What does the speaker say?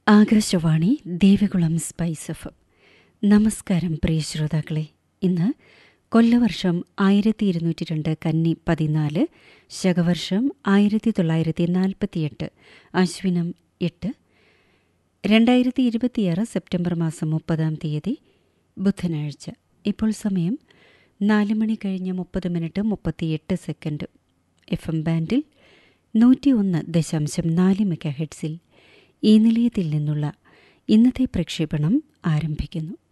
Akashvani Devikulam spice F നമസ്കാരം പ്രിയ ശ്രോതാക്കളെ ഇന്ന് കൊല്ലവർഷം ആയിരത്തി ഇരുന്നൂറ്റി രണ്ട് കന്നി പതിനാല് ശകവർഷം ആയിരത്തി തൊള്ളായിരത്തി നാൽപ്പത്തിയെട്ട് അശ്വിനം എട്ട് രണ്ടായിരത്തി ഇരുപത്തിയാറ് സെപ്റ്റംബർ മാസം മുപ്പതാം തീയതി ബുധനാഴ്ച ഇപ്പോൾ സമയം നാല് മണി കഴിഞ്ഞ് മുപ്പത് മിനിറ്റ് മുപ്പത്തിയെട്ട് സെക്കൻഡ് എഫ് എം ബാൻഡിൽ നൂറ്റി ഒന്ന് ദശാംശം നാല് മെഗാ ഹെഡ്സിൽ ഈ നിലയത്തിൽ നിന്നുള്ള ഇന്നത്തെ പ്രക്ഷേപണം ആരംഭിക്കുന്നു